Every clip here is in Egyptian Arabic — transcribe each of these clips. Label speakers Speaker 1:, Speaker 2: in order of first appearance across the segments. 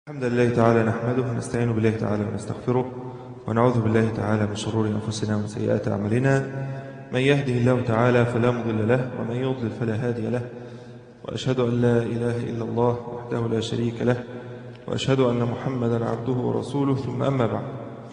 Speaker 1: الحمد لله تعالى نحمده ونستعين بالله تعالى ونستغفره ونعوذ بالله تعالى من شرور أنفسنا ومن سيئات أعمالنا من يهده الله تعالى فلا مضل له ومن يضلل فلا هادي له وأشهد أن لا إله إلا الله وحده لا شريك له وأشهد أن محمدا عبده ورسوله ثم أما بعد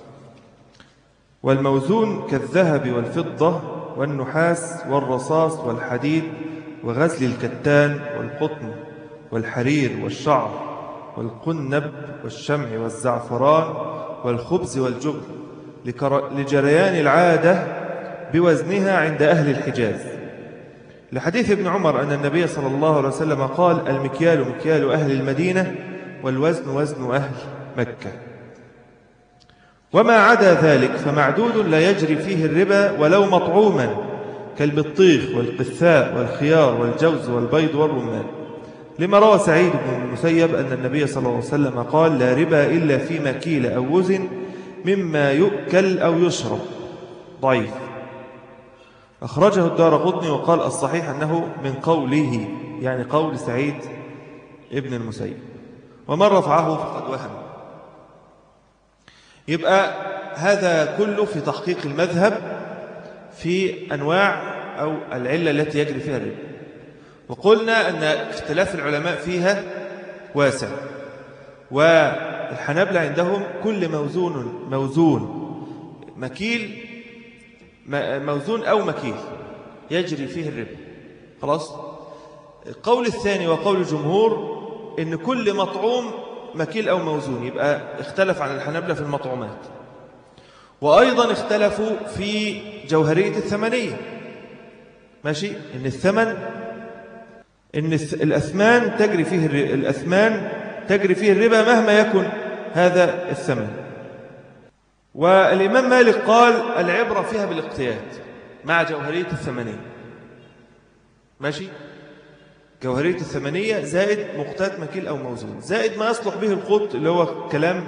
Speaker 1: والموزون كالذهب والفضة والنحاس والرصاص والحديد وغزل الكتان والقطن والحرير والشعر والقنب والشمع والزعفران والخبز والجبن لجريان العادة بوزنها عند أهل الحجاز لحديث ابن عمر أن النبي صلى الله عليه وسلم قال المكيال مكيال أهل المدينة والوزن وزن أهل مكة وما عدا ذلك فمعدود لا يجري فيه الربا ولو مطعوما كالبطيخ والقثاء والخيار والجوز والبيض والرمان لما روى سعيد بن المسيب أن النبي صلى الله عليه وسلم قال لا ربا إلا في مكيل أو وزن مما يؤكل أو يشرب ضعيف أخرجه الدار قطني وقال الصحيح أنه من قوله يعني قول سعيد ابن المسيب ومن رفعه فقد وهم يبقى هذا كله في تحقيق المذهب في أنواع أو العلة التي يجري فيها الربا وقلنا أن اختلاف العلماء فيها واسع والحنابلة عندهم كل موزون موزون مكيل موزون أو مكيل يجري فيه الربا خلاص القول الثاني وقول الجمهور إن كل مطعوم مكيل أو موزون يبقى اختلف عن الحنابلة في المطعومات وأيضا اختلفوا في جوهرية الثمنية ماشي إن الثمن إن الأثمان تجري فيه الأثمان تجري فيه الربا مهما يكن هذا الثمن والإمام مالك قال العبرة فيها بالاقتياد مع جوهرية الثمنية ماشي جوهرية الثمنية زائد مقتات مكيل أو موزون زائد ما يصلح به القط اللي هو كلام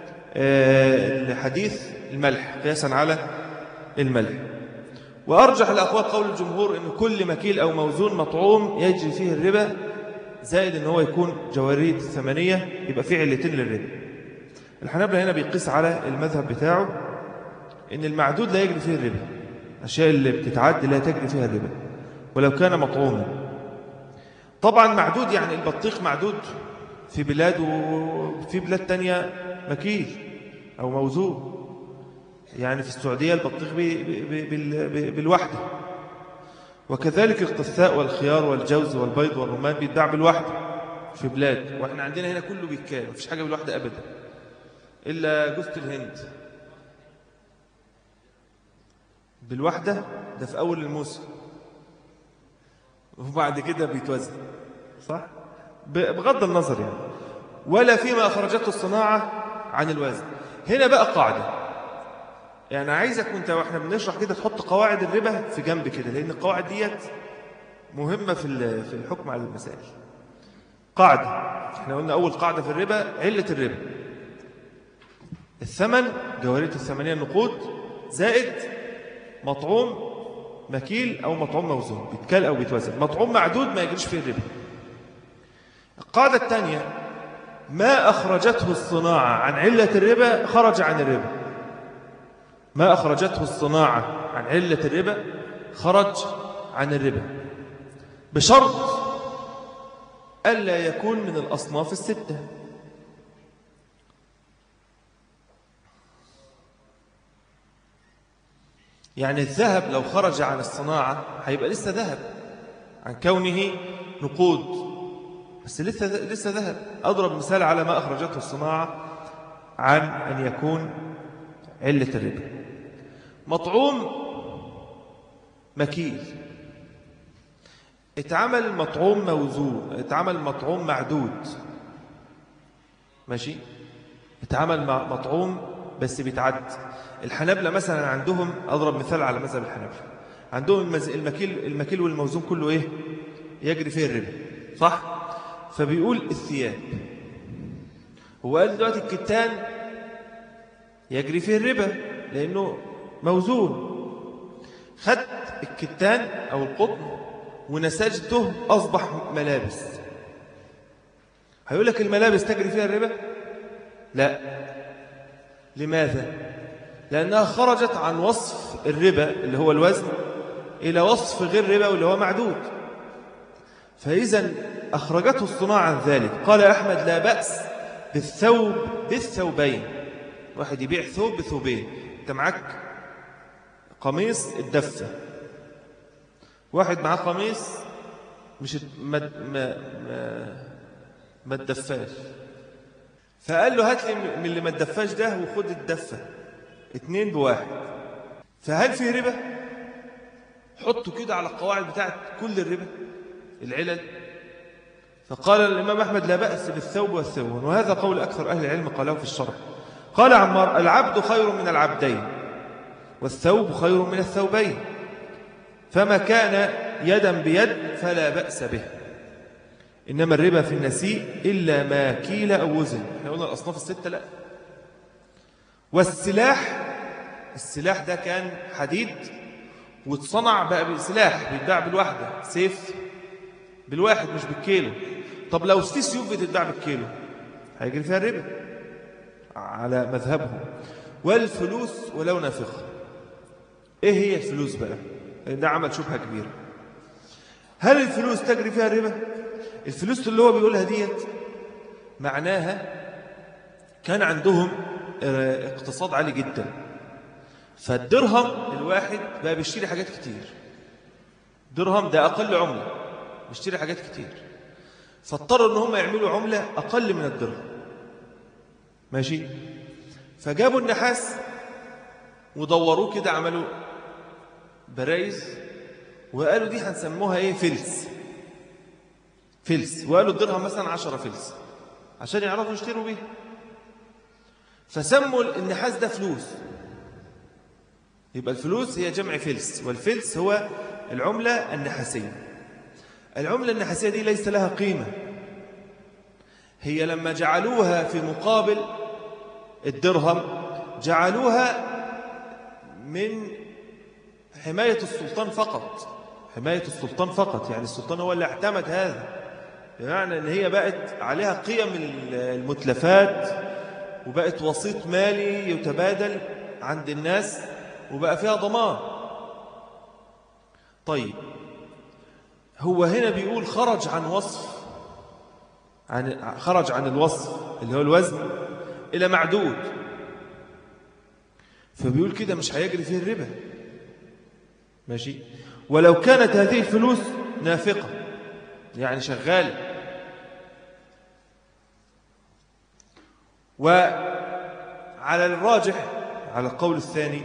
Speaker 1: الحديث الملح قياسا على الملح وأرجح الأقوال قول الجمهور أن كل مكيل أو موزون مطعوم يجري فيه الربا زائد أن هو يكون جوارية الثمانية يبقى فيه علتين للربا الحنابلة هنا بيقيس على المذهب بتاعه أن المعدود لا يجري فيه الربا الأشياء اللي بتتعد لا تجري فيها الربا ولو كان مطعوما طبعا معدود يعني البطيخ معدود في بلاد وفي بلاد تانية مكيل أو موزون يعني في السعودية البطيخ بي بي بي بالوحدة وكذلك القثاء والخيار والجوز والبيض والرمان بيتباع بالوحدة في بلاد واحنا عندنا هنا كله بالكام مفيش حاجة بالوحدة أبدا إلا جوزة الهند بالوحدة ده في أول الموسم وبعد كده بيتوزن صح؟ بغض النظر يعني ولا فيما أخرجته الصناعة عن الوزن هنا بقى قاعدة يعني عايزك وانت واحنا بنشرح كده تحط قواعد الربا في جنب كده لأن القواعد ديت مهمة في في الحكم على المسائل قاعدة احنا قلنا أول قاعدة في الربا علة الربا الثمن جوارية الثمانية النقود زائد مطعوم مكيل أو مطعوم موزون بيتكال أو بيتوزن مطعوم معدود ما يجريش فيه الربا القاعدة الثانية ما أخرجته الصناعة عن علة الربا خرج عن الربا ما أخرجته الصناعة عن علة الربا خرج عن الربا بشرط ألا يكون من الأصناف الستة يعني الذهب لو خرج عن الصناعة هيبقى لسه ذهب عن كونه نقود بس لسه لسه ذهب أضرب مثال على ما أخرجته الصناعة عن أن يكون علة الربا مطعوم مكيل اتعمل مطعوم موزون اتعمل مطعوم معدود ماشي اتعمل مطعوم بس بيتعد الحنابلة مثلا عندهم أضرب مثال على مذهب الحنابلة عندهم المكيل, المكيل والموزون كله إيه يجري فيه الربا صح فبيقول الثياب هو قال دلوقتي الكتان يجري فيه الربا لأنه موزون خد الكتان أو القطن ونسجته أصبح ملابس هيقول لك الملابس تجري فيها الربا لا لماذا لأنها خرجت عن وصف الربا اللي هو الوزن إلى وصف غير ربا اللي هو معدود فإذا أخرجته الصناعة عن ذلك قال أحمد لا بأس بالثوب بالثوبين واحد يبيع ثوب بثوبين انت معك قميص الدفة واحد معاه قميص مش ما ما ما, ما الدفاش فقال له هات لي من اللي ما الدفاش ده وخد الدفة اتنين بواحد فهل فيه ربا حطوا كده على القواعد بتاعت كل الربا العلل فقال الإمام أحمد لا بأس بالثوب والثوب وهذا قول أكثر أهل العلم قاله في الشرع قال عمار العبد خير من العبدين والثوب خير من الثوبين فما كان يدا بيد فلا بأس به إنما الربا في النسيء إلا ما كيل أو وزن احنا قلنا الأصناف الستة لا والسلاح السلاح ده كان حديد واتصنع بقى بسلاح بيتباع بالواحدة سيف بالواحد مش بالكيلو طب لو في سيوف بتتباع بالكيلو هيجري فيها الربا على مذهبهم والفلوس ولو نافقة ايه هي الفلوس بقى ده عمل شبهة كبيرة هل الفلوس تجري فيها الربا الفلوس اللي هو بيقولها ديت معناها كان عندهم اقتصاد عالي جدا فالدرهم الواحد بقى بيشتري حاجات كتير درهم ده أقل عملة بيشتري حاجات كتير فاضطروا ان هم يعملوا عملة أقل من الدرهم ماشي فجابوا النحاس ودوروه كده عملوا برايز وقالوا دي هنسموها ايه فلس فلس وقالوا الدرهم مثلا عشرة فلس عشان يعرفوا يشتروا بيه فسموا النحاس ده فلوس يبقى الفلوس هي جمع فلس والفلس هو العملة النحاسية العملة النحاسية دي ليس لها قيمة هي لما جعلوها في مقابل الدرهم جعلوها من حماية السلطان فقط حماية السلطان فقط يعني السلطان هو اللي اعتمد هذا بمعنى ان هي بقت عليها قيم المتلفات وبقت وسيط مالي يتبادل عند الناس وبقى فيها ضمان طيب هو هنا بيقول خرج عن وصف عن خرج عن الوصف اللي هو الوزن إلى معدود فبيقول كده مش هيجري فيه الربا ماشي ولو كانت هذه الفلوس نافقة يعني شغالة وعلى الراجح على القول الثاني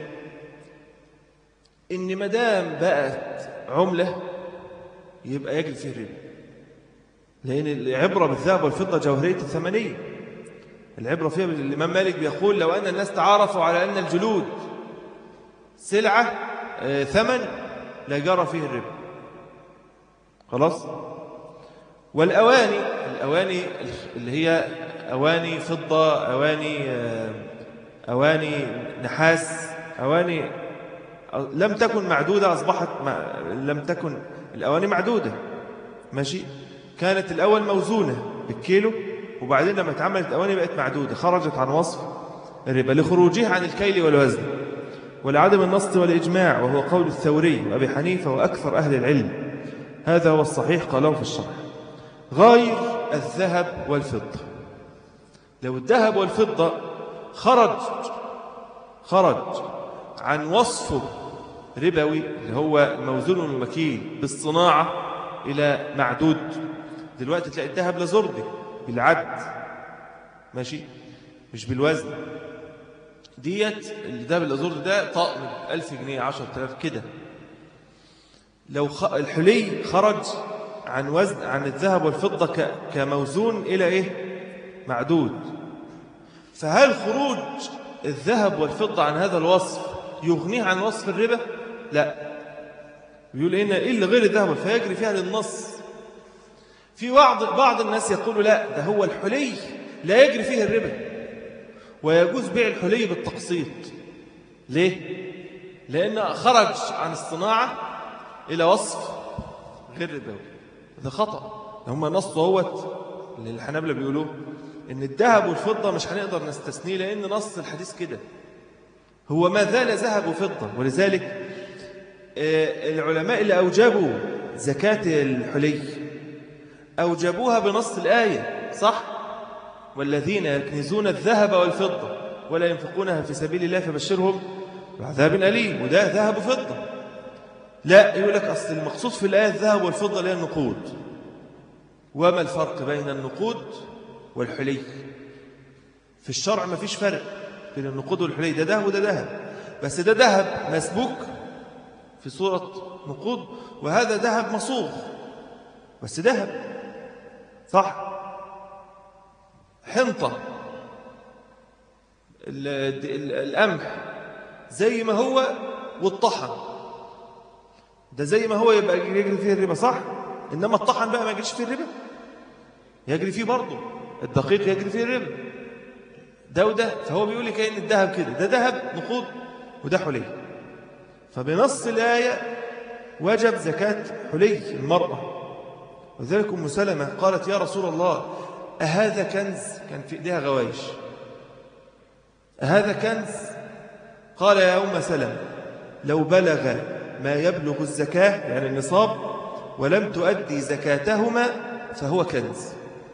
Speaker 1: إن مدام بقت عملة يبقى يجري فيه الربا لأن العبرة بالذهب والفضة جوهرية الثمنية العبرة فيها الإمام مالك بيقول لو أن الناس تعارفوا على أن الجلود سلعة آه ثمن لجرى فيه الربا خلاص والأواني الأواني اللي هي أواني فضة أواني آه أواني نحاس أواني لم تكن معدودة أصبحت لم تكن الأواني معدودة ماشي كانت الأول موزونة بالكيلو وبعدين لما اتعملت أواني بقت معدودة خرجت عن وصف الربا لخروجها عن الكيل والوزن ولعدم النص والإجماع وهو قول الثوري وأبي حنيفة وأكثر أهل العلم هذا هو الصحيح قالوا في الشرح غير الذهب والفضة لو الذهب والفضة خرج خرج عن وصفه ربوي اللي هو الموزون والمكيل بالصناعة إلى معدود دلوقتي تلاقي الذهب لزردي بالعد ماشي مش بالوزن ديت الذهب الأزرد ده طقم ألف جنيه عشر تلاف كده لو خ... الحلي خرج عن وزن عن الذهب والفضة ك... كموزون إلى إيه معدود فهل خروج الذهب والفضة عن هذا الوصف يغنيه عن وصف الربا لا يقول إن إلا غير الذهب فيجري فيها للنص في بعض بعض الناس يقولوا لا ده هو الحلي لا يجري فيه الربا ويجوز بيع الحلي بالتقسيط ليه؟ لأن خرج عن الصناعة إلى وصف غير ربوي ده خطأ هم نصوا هوت اللي الحنابلة بيقولوه إن الذهب والفضة مش هنقدر نستثنيه لأن نص الحديث كده هو ما زال ذهب وفضة ولذلك آه، العلماء اللي أوجبوا زكاة الحلي أوجبوها بنص الآية صح؟ والذين يكنزون الذهب والفضة ولا ينفقونها في سبيل الله فبشرهم بعذاب أليم وده ذهب وفضة لا يقول لك أصل المقصود في الآية الذهب والفضة اللي هي النقود وما الفرق بين النقود والحلي في الشرع ما فيش فرق بين النقود والحلي ده ذهب وده ذهب بس ده ذهب مسبوك في صورة نقود وهذا ذهب مصوغ بس ذهب صح حنطة القمح زي ما هو والطحن ده زي ما هو يبقى يجري فيه الربا صح إنما الطحن بقى ما يجريش فيه الربا يجري فيه برضه الدقيق يجري فيه الربا ده وده فهو بيقول لي كأن الذهب كده ده ذهب نقود وده حلي فبنص الآية وجب زكاة حلي المرأة وذلك أم سلمة قالت يا رسول الله أهذا كنز كان في إيديها غوايش أهذا كنز قال يا أم سلمة لو بلغ ما يبلغ الزكاة يعني النصاب ولم تؤدي زكاتهما فهو كنز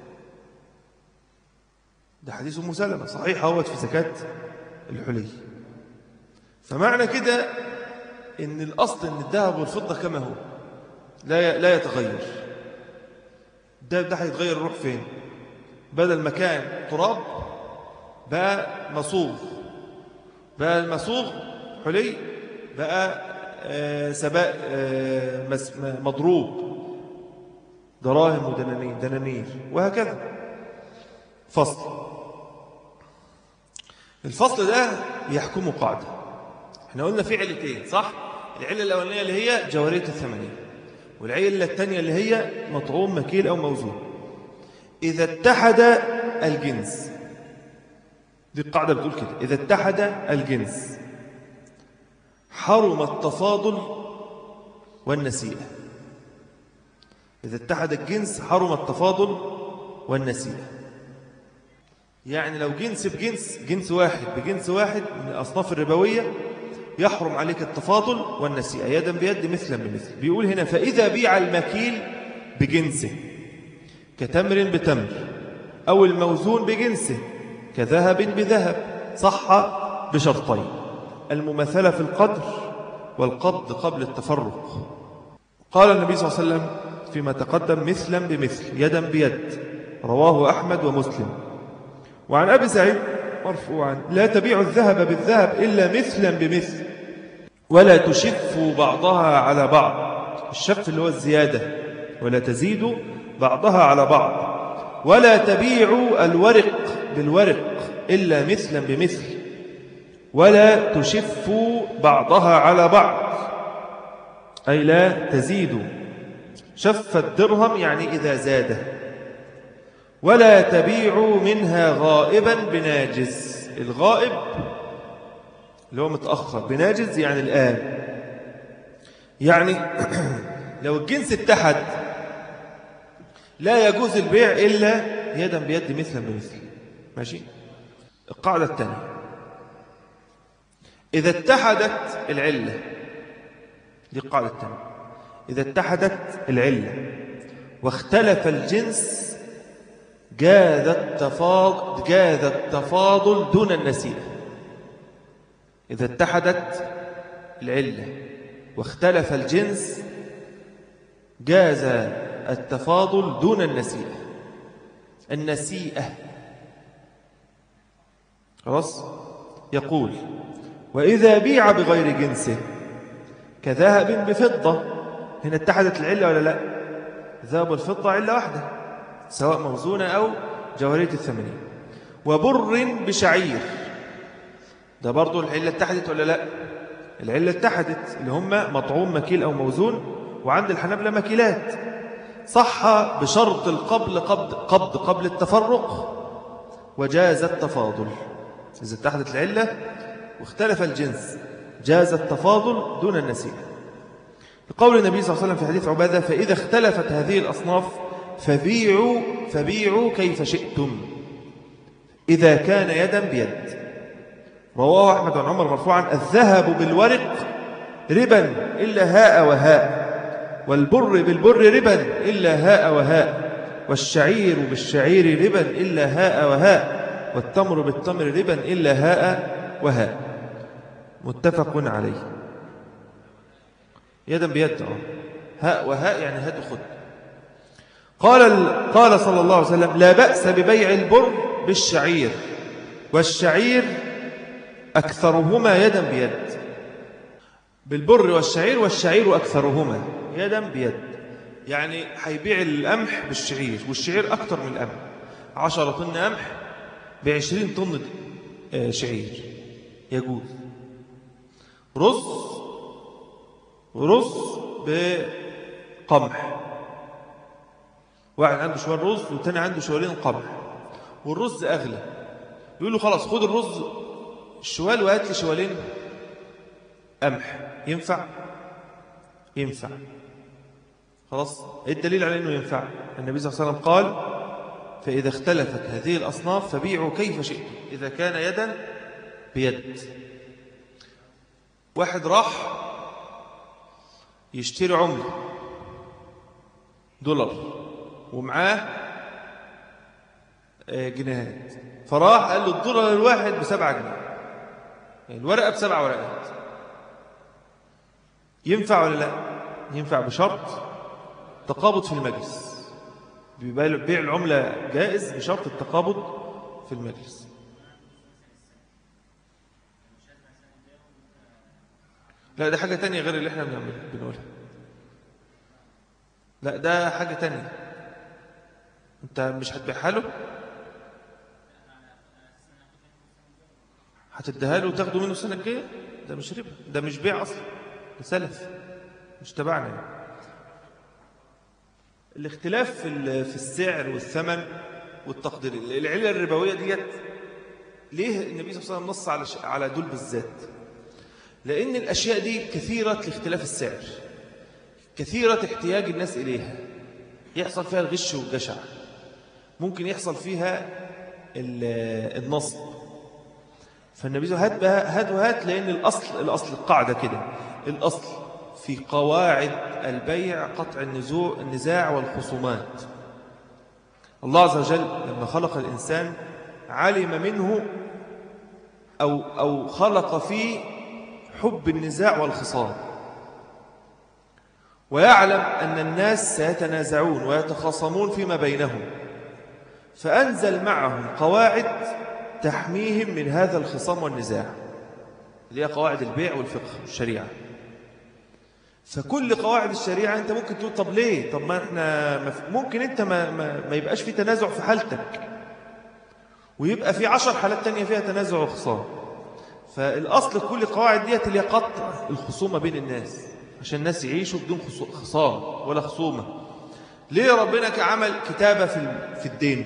Speaker 1: ده حديث أم سلمة صحيح هو في زكاة الحلي فمعنى كده إن الأصل إن الذهب والفضة كما هو لا لا يتغير ده ده هيتغير يروح فين بدل ما كان تراب بقى مصوغ بقى المصوغ حلي بقى آه سباء آه مضروب دراهم ودنانير دنانير وهكذا فصل الفصل ده يحكمه قاعدة احنا قلنا في علتين صح العلة الأولانية اللي هي جوارية الثمانية والعلة الثانية اللي هي مطعوم مكيل أو موزون إذا اتحد الجنس دي القاعدة بتقول كده إذا اتحد الجنس حرم التفاضل والنسيئة إذا اتحد الجنس حرم التفاضل والنسيئة يعني لو جنس بجنس جنس واحد بجنس واحد من الأصناف الربوية يحرم عليك التفاضل والنسيئة يدا بيد مثلا بمثل بيقول هنا فإذا بيع المكيل بجنسه كتمر بتمر أو الموزون بجنسه كذهب بذهب صح بشرطين المماثلة في القدر والقبض قبل التفرق قال النبي صلى الله عليه وسلم فيما تقدم مثلا بمثل يدا بيد رواه أحمد ومسلم وعن أبي سعيد مرفوعا لا تبيع الذهب بالذهب إلا مثلا بمثل ولا تشف بعضها على بعض الشف اللي هو الزيادة ولا تزيد بعضها على بعض ولا تبيع الورق بالورق إلا مثلا بمثل ولا تشف بعضها على بعض أي لا تزيد شف الدرهم يعني إذا زاد ولا تبيع منها غائبا بناجز الغائب اللي هو متأخر بناجز يعني الآن يعني لو الجنس اتحد لا يجوز البيع إلا يدا بيد مثلا بمثل ماشي القاعدة الثانية إذا اتحدت العلة دي القاعدة الثانية إذا اتحدت العلة واختلف الجنس جاز التفاضل, جاز التفاضل دون النسيئة إذا اتحدت العلة واختلف الجنس جاز التفاضل دون النسيئة النسيئة خلاص يقول وإذا بيع بغير جنسه كذهب بفضة هنا اتحدت العلة ولا لا ذهب والفضة علة واحدة سواء موزونة أو جوهرية الثمانية وبر بشعير ده برضو العلة اتحدت ولا لا العلة اتحدت اللي هم مطعوم مكيل أو موزون وعند الحنابلة مكيلات صح بشرط القبل قبل, قبض قبل التفرق وجاز التفاضل إذا اتحدت العلة واختلف الجنس جاز التفاضل دون النسيئة لقول النبي صلى الله عليه وسلم في حديث عبادة فإذا اختلفت هذه الأصناف فبيعوا, فبيعوا كيف شئتم إذا كان يدا بيد رواه أحمد عن عمر مرفوعا الذهب بالورق ربا إلا هاء وهاء والبر بالبر ربا إلا هاء وهاء والشعير بالشعير ربا إلا هاء وهاء والتمر بالتمر ربا إلا هاء وهاء متفق عليه يدا بيد هاء وهاء يعني هات خد قال قال صلى الله عليه وسلم لا بأس ببيع البر بالشعير والشعير أكثرهما يدا بيد بالبر والشعير والشعير أكثرهما يدا بيد يعني هيبيع القمح بالشعير والشعير أكثر من القمح عشرة طن قمح بعشرين طن شعير يجوز رز رز بقمح واحد عنده شوال رز والتاني عنده شوالين قمح والرز أغلى يقول له خلاص خد الرز الشوال وهات لي شوالين قمح ينفع ينفع خلاص ايه الدليل على انه ينفع النبي صلى الله عليه وسلم قال فإذا اختلفت هذه الأصناف فبيعوا كيف شئتم إذا كان يدا بيد واحد راح يشتري عملة دولار ومعاه جنيهات فراح قال له الدولار الواحد بسبعة جنيه يعني الورقة بسبع ورقات ينفع ولا لا ينفع بشرط تقابض في المجلس بيع العملة جائز بشرط التقابض في المجلس لا ده حاجة تانية غير اللي احنا بنعملها بنقولها لا ده حاجة تانية انت مش هتبيعها له هتديها له وتاخده منه السنة الجاية ده مش ربا ده مش بيع أصلا ده سلف مش تبعنا يعني. الاختلاف في في السعر والثمن والتقدير العلة الربوية ديت ليه النبي صلى الله عليه وسلم نص على على دول بالذات لأن الأشياء دي كثيرة لاختلاف السعر كثيرة احتياج الناس إليها يحصل فيها الغش والجشع ممكن يحصل فيها النصب فالنبي صلى الله عليه وسلم هات هات وهات لأن الأصل الأصل القاعدة كده الأصل في قواعد البيع قطع النزوع النزاع والخصومات الله عز وجل لما خلق الإنسان علم منه أو, أو خلق فيه حب النزاع والخصام ويعلم أن الناس سيتنازعون ويتخاصمون فيما بينهم فأنزل معهم قواعد تحميهم من هذا الخصام والنزاع اللي هي قواعد البيع والفقه والشريعة فكل قواعد الشريعة أنت ممكن تقول طب ليه طب ما احنا ممكن أنت ما, ما, ما يبقاش في تنازع في حالتك ويبقى في عشر حالات تانية فيها تنازع وخصام فالأصل كل القواعد ديت اللي هي قطع الخصومة بين الناس عشان الناس يعيشوا بدون خصام ولا خصومة ليه ربنا عمل كتابة في في الدين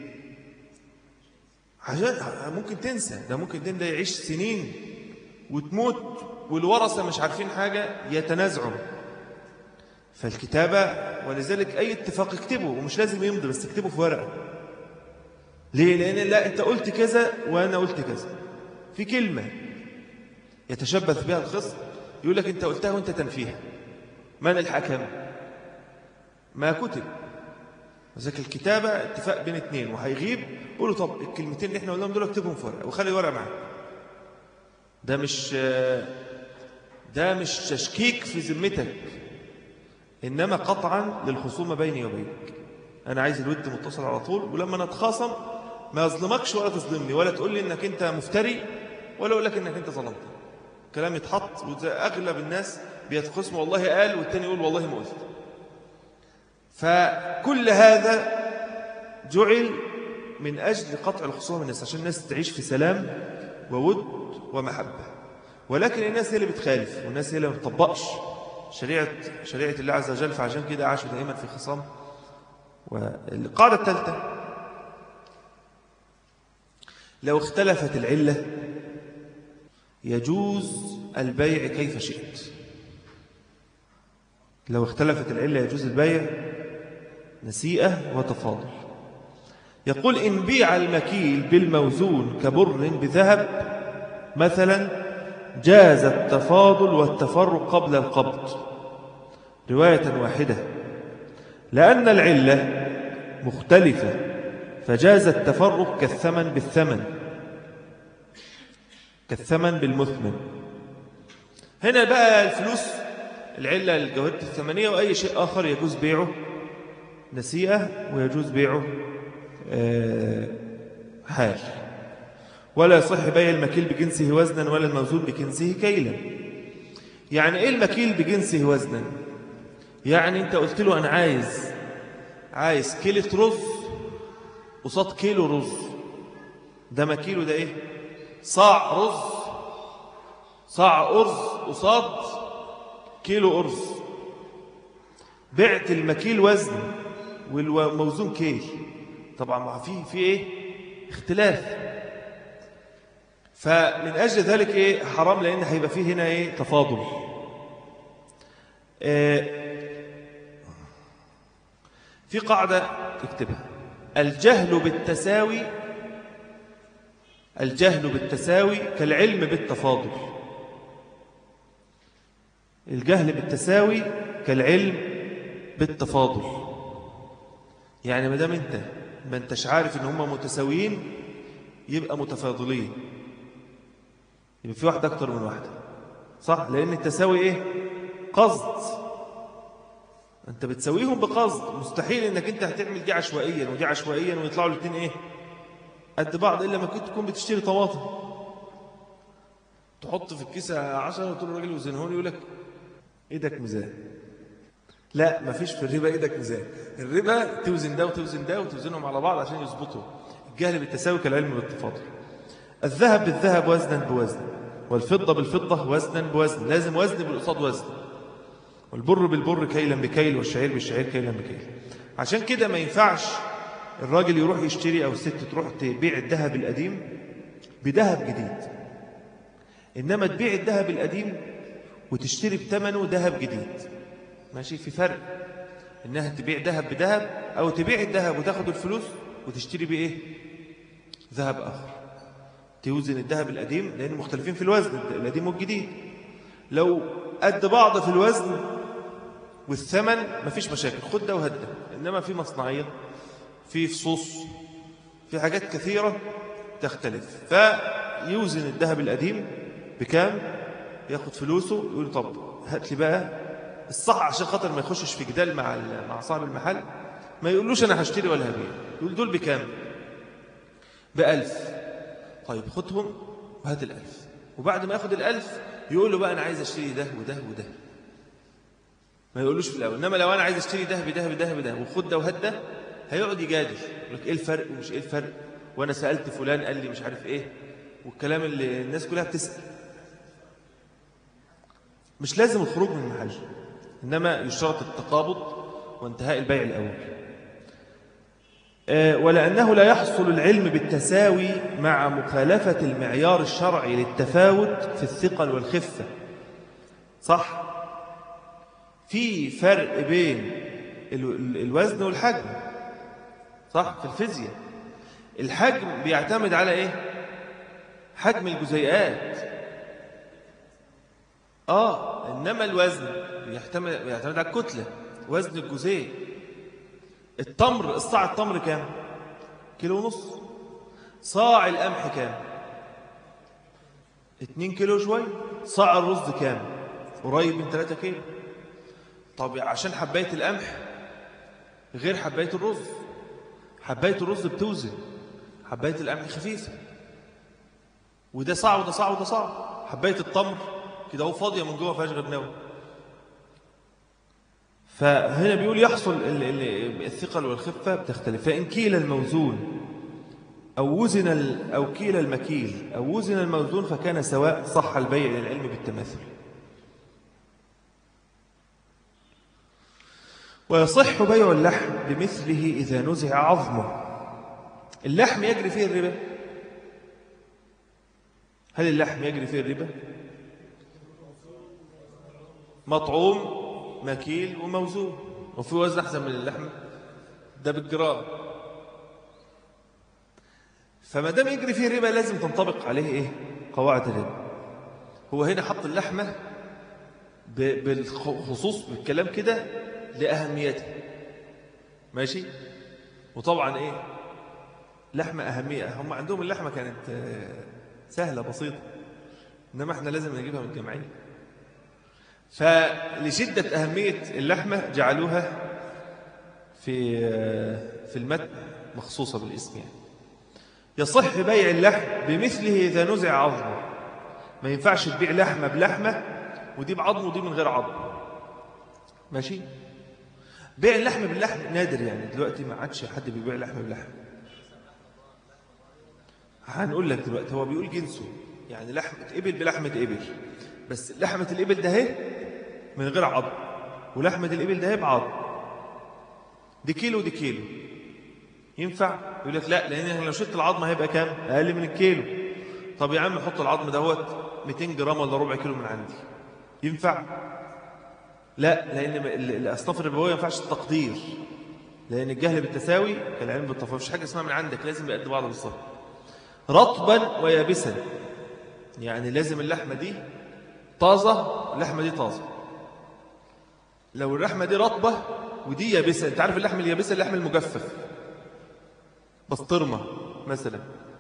Speaker 1: عشان ممكن تنسى ده ممكن الدين ده يعيش سنين وتموت والورثة مش عارفين حاجة يتنازعوا فالكتابة ولذلك أي اتفاق اكتبه ومش لازم يمضي بس اكتبه في ورقة ليه؟ لأن لا أنت قلت كذا وأنا قلت كذا في كلمة يتشبث بها الخصم يقول لك أنت قلتها وأنت تنفيها من الحكم ما كتب وذلك الكتابة اتفاق بين اثنين وهيغيب قولوا طب الكلمتين اللي احنا قلناهم دول اكتبهم في ورقة وخلي ورقة معاك ده مش ده مش تشكيك في ذمتك إنما قطعا للخصومة بيني وبينك أنا عايز الود متصل على طول ولما نتخاصم ما يظلمكش ولا تظلمني ولا تقول لي إنك أنت مفتري ولا أقول لك إنك أنت ظلمت كلام يتحط وأغلب الناس بيتخصموا والله قال والتاني يقول والله ما قلت فكل هذا جعل من أجل قطع الخصومة الناس عشان الناس تعيش في سلام وود ومحبة ولكن الناس هي اللي بتخالف والناس هي اللي ما بتطبقش شريعة, شريعة الله عز وجل فعشان كده عاشوا دائما في خصام والقاعدة الثالثة لو اختلفت العلة يجوز البيع كيف شئت لو اختلفت العلة يجوز البيع نسيئة وتفاضل يقول إن بيع المكيل بالموزون كبر بذهب مثلا جاز التفاضل والتفرق قبل القبض رواية واحدة لأن العلة مختلفة فجاز التفرق كالثمن بالثمن كالثمن بالمثمن هنا بقى الفلوس العلة الجوهرة الثمنية وأي شيء آخر يجوز بيعه نسيئة ويجوز بيعه آه، حال ولا يصح بيع المكيل بجنسه وزنا ولا الموزون بجنسه كيلا يعني ايه المكيل بجنسه وزنا يعني انت قلت له انا عايز عايز كيلة رز قصاد كيلو رز ده مكيلو ده ايه صاع رز صاع أرز قصاد كيلو أرز بعت المكيل وزن والموزون كيل طبعا ما في في ايه اختلاف فمن أجل ذلك إيه حرام لأن هيبقى فيه هنا إيه تفاضل آه في قاعدة اكتبها الجهل بالتساوي الجهل بالتساوي كالعلم بالتفاضل الجهل بالتساوي كالعلم بالتفاضل يعني ما دام انت ما انتش عارف ان هم متساويين يبقى متفاضلين يبقى في واحدة أكتر من واحدة صح لأن التساوي إيه قصد أنت بتساويهم بقصد مستحيل أنك أنت هتعمل دي عشوائيا ودي عشوائيا ويطلعوا الاثنين إيه قد بعض إلا ما كنت تكون بتشتري طماطم تحط في الكيسة عشرة وتقول الراجل وزنهون يقول لك إيدك ميزان لا ما فيش في الربا إيدك ميزان الربا توزن ده وتوزن ده وتوزنهم على بعض عشان يظبطوا الجهل بالتساوي كالعلم بالتفاضل الذهب بالذهب وزنا بوزن والفضة بالفضة وزنا بوزن لازم وزن بالقصاد وزن والبر بالبر كيلا بكيل والشعير بالشعير كيلا بكيل عشان كده ما ينفعش الراجل يروح يشتري أو الست تروح تبيع الذهب القديم بذهب جديد إنما تبيع الذهب القديم وتشتري بثمنه ذهب جديد ماشي في فرق إنها تبيع ذهب بذهب أو تبيع الذهب وتاخد الفلوس وتشتري بإيه ذهب آخر توزن الذهب القديم لأنه مختلفين في الوزن القديم والجديد لو قد بعض في الوزن والثمن مفيش مشاكل خد ده وهد ده إنما في مصنعية في فصوص في حاجات كثيرة تختلف فيوزن الذهب القديم بكام ياخد فلوسه يقول طب هات لي بقى الصح عشان خاطر ما يخشش في جدال مع مع صاحب المحل ما يقولوش انا هشتري ولا هبيع يقول دول بكام بألف طيب خدهم وهات الألف وبعد ما ياخد الألف يقول له بقى أنا عايز أشتري ده وده وده ما يقولوش في الأول إنما لو أنا عايز أشتري ده بده بده بده وخد ده وهات ده هيقعد يجادل يقول لك إيه الفرق ومش إيه الفرق وأنا سألت فلان قال لي مش عارف إيه والكلام اللي الناس كلها بتسأل مش لازم الخروج من المحل إنما يشترط التقابض وانتهاء البيع الأول ولأنه لا يحصل العلم بالتساوي مع مخالفة المعيار الشرعي للتفاوت في الثقل والخفة صح في فرق بين الوزن والحجم صح في الفيزياء الحجم بيعتمد على ايه حجم الجزيئات اه انما الوزن بيعتمد بيعتمد على الكتله وزن الجزيء التمر الصاع التمر كام كيلو ونص صاع القمح كام اتنين كيلو شوي صاع الرز كام قريب من 3 كيلو طب عشان حباية القمح غير حباية الرز حباية الرز بتوزن حباية القمح خفيفة وده صاع وده صاع وده صاع حباية التمر كده هو فاضية من جوه فيهاش غير نوى فهنا بيقول يحصل الثقل والخفة بتختلف فإن كيل الموزون أو وزن أو كيل المكيل أو وزن الموزون فكان سواء صح البيع للعلم بالتماثل ويصح بيع اللحم بمثله إذا نزع عظمه اللحم يجري فيه الربا هل اللحم يجري فيه الربا مطعوم مكيل وموزون وفي وزن أحسن من اللحمة ده بالجرام فما دام يجري فيه ربا لازم تنطبق عليه إيه قواعد الربا هو هنا حط اللحمة ب- بالخصوص بالكلام كده لأهميتها ماشي وطبعا إيه لحمة أهمية هم عندهم اللحمة كانت آه، سهلة بسيطة إنما إحنا لازم نجيبها من الجمعية فلشدة أهمية اللحمة جعلوها في آه، في المتن مخصوصة بالاسم يعني يصح بيع اللحم بمثله إذا نزع عظمه ما ينفعش تبيع لحمة بلحمة ودي بعظم ودي من غير عظم ماشي بيع اللحم باللحم نادر يعني دلوقتي ما عادش حد بيبيع لحم بلحم هنقول لك دلوقتي هو بيقول جنسه يعني لحمة إبل بلحمة إبل بس لحمة الإبل ده اهي من غير عظم ولحمة الإبل ده اهي بعظم دي كيلو ودي كيلو ينفع يقول لك لا لأن لو شلت العظم هيبقى كام أقل من الكيلو طب يا عم حط العظم دهوت 200 جرام ولا ربع كيلو من عندي ينفع لا لأن ال- الأصناف الربوية ما ينفعش التقدير لأن الجهل بالتساوي كالعلم بالتفاوت مفيش حاجة اسمها من عندك لازم يقد بعض بالظبط رطبا ويابسا يعني لازم اللحمة دي طازة اللحمة دي طازة لو اللحمة دي رطبة ودي يابسة انت عارف اللحم اليابسة اللحم المجفف بسطرمة مثلا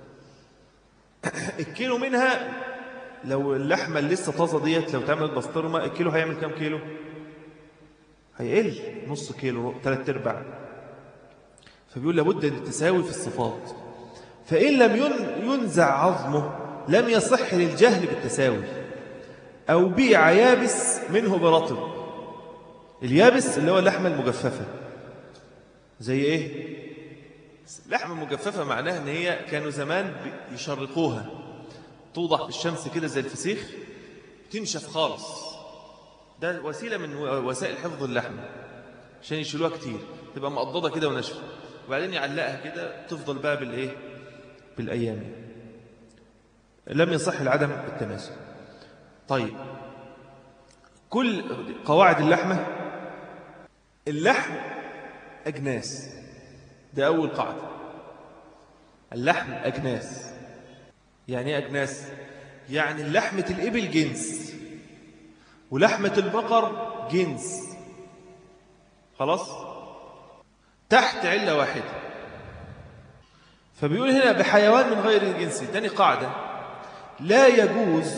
Speaker 1: الكيلو منها لو اللحمة اللي لسه طازة ديت لو تعمل بسطرمة الكيلو هيعمل كام كيلو هيقل نص كيلو ثلاث ارباع فبيقول لابد من التساوي في الصفات فإن لم ين- ينزع عظمه لم يصح للجهل بالتساوي أو بيع يابس منه برطب اليابس اللي هو اللحمة المجففة زي إيه؟ اللحمة المجففة معناها إن هي كانوا زمان بي- يشرقوها توضح في الشمس كده زي الفسيخ تنشف خالص ده وسيلة من و- وسائل حفظ اللحمة عشان يشيلوها كتير تبقى مقضضة كده وناشفة وبعدين يعلقها كده تفضل بقى بالإيه؟ بالأيام يعني. لم يصح العدم بالتماسك طيب كل قواعد اللحمة اللحم أجناس ده أول قاعدة اللحم أجناس يعني إيه أجناس يعني لحمة الإبل جنس ولحمة البقر جنس خلاص تحت علة واحدة فبيقول هنا بحيوان من غير جنسه تاني قاعدة لا يجوز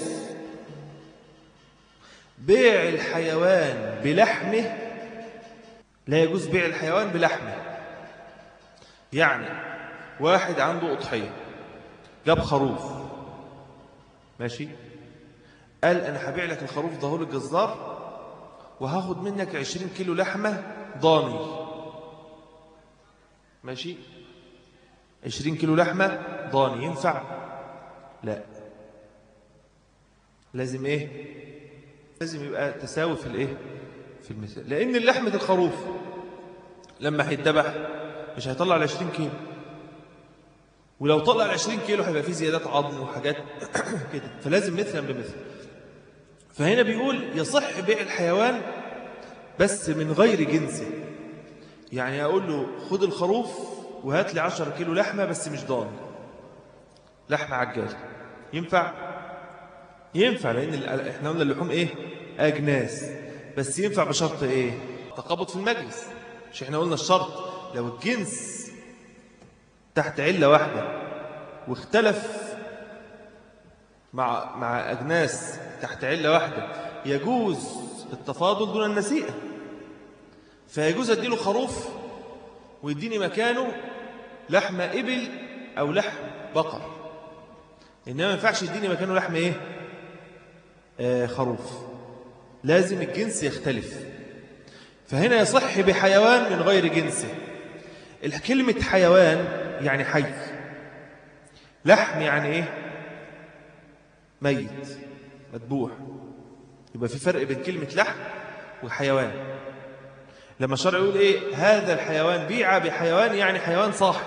Speaker 1: بيع الحيوان بلحمه لا يجوز بيع الحيوان بلحمه يعني واحد عنده أضحية جاب خروف ماشي قال أنا هبيع لك الخروف ده للجزار وهاخد منك 20 كيلو لحمة ضاني ماشي 20 كيلو لحمة ضاني ينفع لا لازم ايه لازم يبقى تساوي في الايه في المثال لان لحمة الخروف لما هيتذبح مش هيطلع ال 20 كيلو ولو طلع ال 20 كيلو هيبقى فيه زيادات عظم وحاجات كده فلازم مثلا بمثل فهنا بيقول يصح بيع الحيوان بس من غير جنسه يعني أقول له خد الخروف وهات لي 10 كيلو لحمة بس مش ضان لحمة عجال ينفع ينفع لأن ال- احنا قلنا اللحوم ايه أجناس بس ينفع بشرط ايه تقابض في المجلس مش احنا قلنا الشرط لو الجنس تحت علة واحدة واختلف مع مع أجناس تحت علة واحدة يجوز التفاضل دون النسيئة فيجوز أديله خروف ويديني مكانه لحم إبل أو لحم بقر إنما ما ينفعش يديني مكانه لحم إيه آه خروف لازم الجنس يختلف فهنا يصح بحيوان من غير جنسه كلمة حيوان يعني حي لحم يعني إيه ميت مذبوح يبقى في فرق بين كلمة لحم وحيوان لما الشرع يقول ايه هذا الحيوان بيع بحيوان يعني حيوان صاح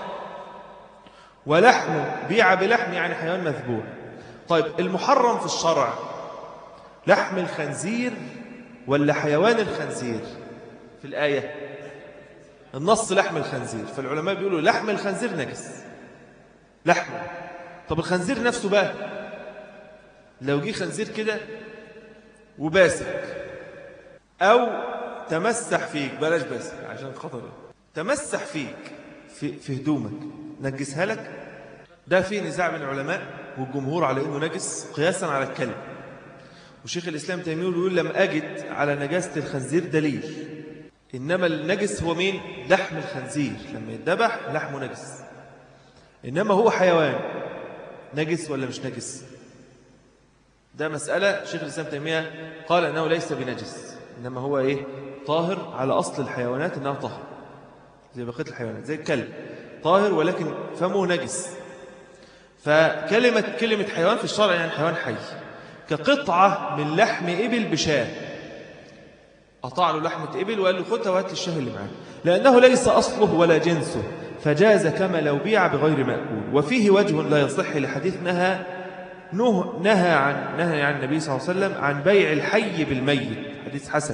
Speaker 1: ولحمه بيع بلحم يعني حيوان مذبوح طيب المحرم في الشرع لحم الخنزير ولا حيوان الخنزير في الآية النص لحم الخنزير فالعلماء بيقولوا لحم الخنزير نجس لحمه طب الخنزير نفسه بقى لو جه خنزير كده وباسك أو تمسح فيك بلاش باسك عشان خطر تمسح فيك في, في هدومك نجسها لك ده فيه نزاع من العلماء والجمهور على أنه نجس قياسا على الكلب وشيخ الإسلام تيمية يقول لم أجد على نجاسة الخنزير دليل إنما النجس هو مين؟ لحم الخنزير لما يتذبح لحمه نجس إنما هو حيوان نجس ولا مش نجس ده مسألة شيخ الإسلام تيمية قال أنه ليس بنجس إنما هو إيه طاهر على أصل الحيوانات أنها طاهر زي بقية الحيوانات زي الكلب طاهر ولكن فمه نجس فكلمة كلمة حيوان في الشرع يعني حيوان حي كقطعة من لحم إبل بشاه قطع له لحمة إبل وقال له خدها وهات الشاه اللي معاه لأنه ليس أصله ولا جنسه فجاز كما لو بيع بغير مأكول وفيه وجه لا يصح لحديث نهى نهى عن نهى عن النبي صلى الله عليه وسلم عن بيع الحي بالميت حديث حسن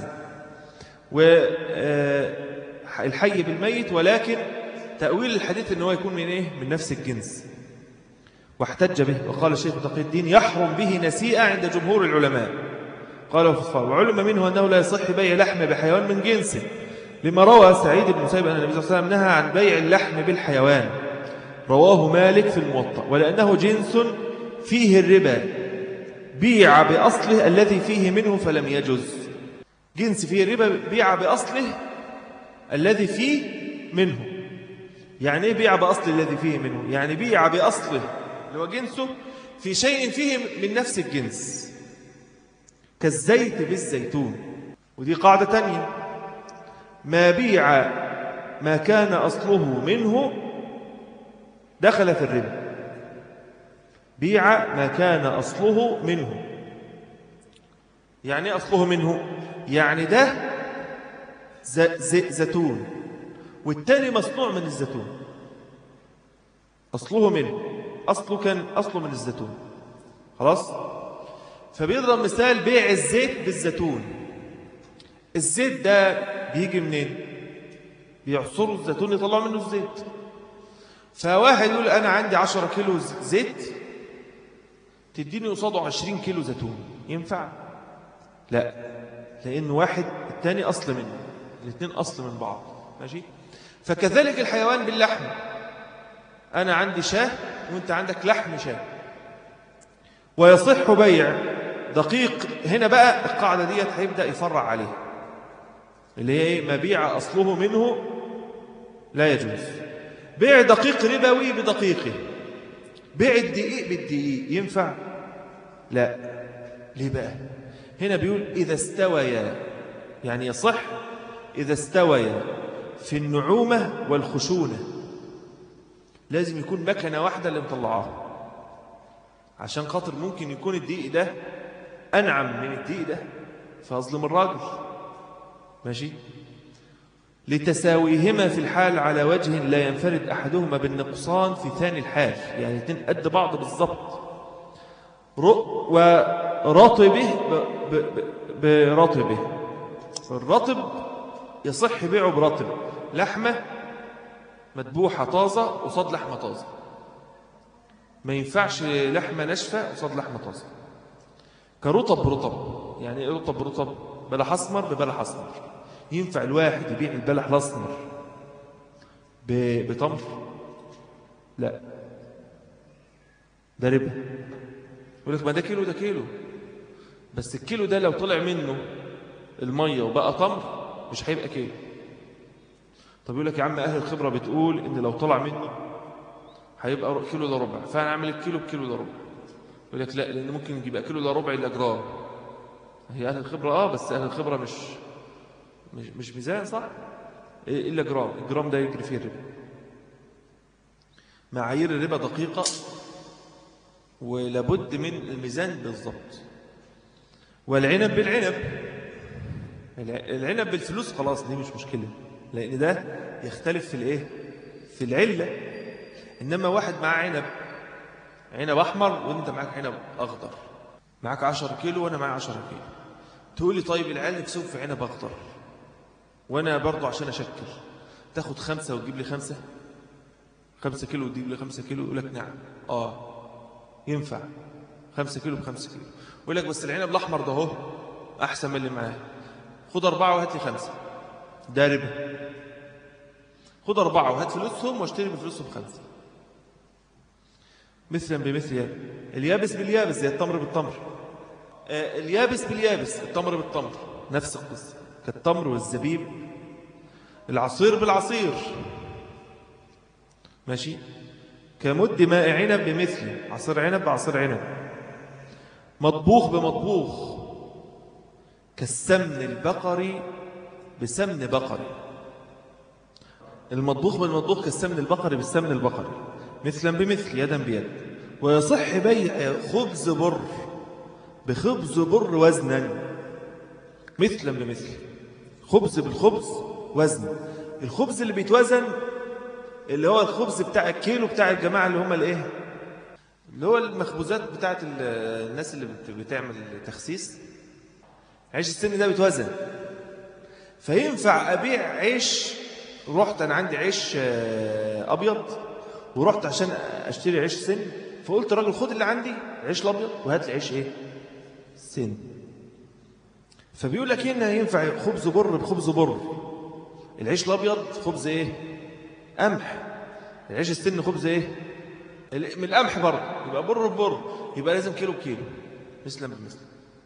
Speaker 1: والحي بالميت ولكن تأويل الحديث أنه يكون من إيه؟ من نفس الجنس واحتج به وقال الشيخ تقي الدين يحرم به نسيئة عند جمهور العلماء قالوا في الصلاة وعلم منه أنه لا يصح بيع لحم بحيوان من جنسه لما روى سعيد بن مسيب أن النبي صلى الله عليه وسلم نهى عن بيع اللحم بالحيوان رواه مالك في الموطأ ولأنه جنس فيه الربا بيع بأصله الذي فيه منه فلم يجز جنس فيه الربا بيع بأصله الذي فيه منه يعني ايه بيع بأصل الذي فيه منه يعني بيع بأصله اللي هو جنسه في شيء فيه من نفس الجنس كالزيت بالزيتون ودي قاعدة تانية ما بيع ما كان أصله منه دخل في الربا بيع ما كان أصله منه يعني ايه أصله منه يعني ده زيتون والتاني مصنوع من الزيتون أصله منه أصله كان أصله من الزيتون خلاص فبيضرب مثال بيع الزيت بالزيتون الزيت ده بيجي منين بيعصروا الزيتون يطلعوا منه الزيت فواحد يقول أنا عندي عشرة كيلو زيت تديني قصاده عشرين كيلو زيتون ينفع لا لأن واحد الثاني أصل منه الاثنين أصل من بعض ماشي فكذلك الحيوان باللحم أنا عندي شاه وانت عندك لحم شاه ويصح بيع دقيق هنا بقى القاعدة ديت هيبدأ يفرع عليه اللي هي ايه مبيع أصله منه لا يجوز بيع دقيق ربوي بدقيقه بيع الدقيق بالدقيق ينفع لا ليه بقى هنا بيقول إذا استويا يعني يصح إذا استويا في النعومة والخشونة لازم يكون مكنة واحدة اللي مطلعاها عشان خاطر ممكن يكون الدقيق ده أنعم من الدقيق ده فأظلم الراجل ماشي لتساويهما في الحال على وجه لا ينفرد أحدهما بالنقصان في ثاني الحال يعني الاثنين قد بعض بالضبط ورطبه برطبه الرطب يصح بيعه برطب لحمة مذبوحة طازة قصاد لحمة طازة ما ينفعش لحمة ناشفة قصاد لحمة طازة كرطب برطب يعني ايه رطب برطب بلح أسمر ببلح أسمر ينفع الواحد يبيع البلح الأسمر بتمر لا ده ربا يقول لك ما ده كيلو ده كيلو بس الكيلو ده لو طلع منه المية وبقى تمر مش هيبقى كيلو طب يقول لك يا عم أهل الخبرة بتقول إن لو طلع منه هيبقى كيلو ده ربع فأنا أعمل الكيلو بكيلو ده ربع يقول لك لا لأن ممكن يبقى كيلو ده ربع إلا جرام هي أهل الخبرة آه بس أهل الخبرة مش مش, مش ميزان صح إلا جرام الجرام ده يجري فيه الربا معايير الربا دقيقة ولابد من الميزان بالضبط والعنب بالعنب العنب بالفلوس خلاص دي مش مشكلة لأن ده يختلف في الإيه في العلة إنما واحد معاه عنب عنب أحمر وأنت معاك عنب أخضر معاك 10 كيلو وأنا معايا 10 كيلو تقول لي طيب العيال نفسهم في عنب أخضر وأنا برضو عشان أشكل تاخد خمسة وتجيب لي خمسة خمسة كيلو ودي لي خمسة كيلو يقول لك نعم اه ينفع خمسة كيلو بخمسة كيلو يقول لك بس العنب الأحمر ده اهو أحسن من اللي معاه خد أربعة وهات لي خمسة ده ربا خد أربعة وهات فلوسهم واشتري بفلوسهم خمسة مثلا بمثل اليابس باليابس زي التمر بالتمر آه اليابس باليابس التمر بالتمر نفس القصة كالتمر والزبيب العصير بالعصير ماشي كمد ماء عنب بمثله عصير عنب بعصير عنب مطبوخ بمطبوخ كالسمن البقري بسمن بقري المطبوخ بالمطبوخ كالسمن البقري بالسمن البقري مثلا بمثل يدا بيد ويصح بيع خبز بر بخبز بر وزنا مثلا بمثل خبز بالخبز وزن الخبز اللي بيتوزن اللي هو الخبز بتاع الكيلو بتاع الجماعة اللي هم الايه اللي هو المخبوزات بتاعت الناس اللي بتعمل تخسيس عيش السن ده بيتوزن فينفع أبيع عيش رحت أنا عندي عيش أبيض ورحت عشان أشتري عيش سن فقلت راجل خد اللي عندي عيش الأبيض وهات لي عيش إيه سن فبيقول لك هنا ينفع خبز بر بخبز بر العيش الأبيض خبز إيه قمح العيش السن خبز إيه من القمح برضه يبقى بر ببر يبقى لازم كيلو بكيلو مثلا بمثل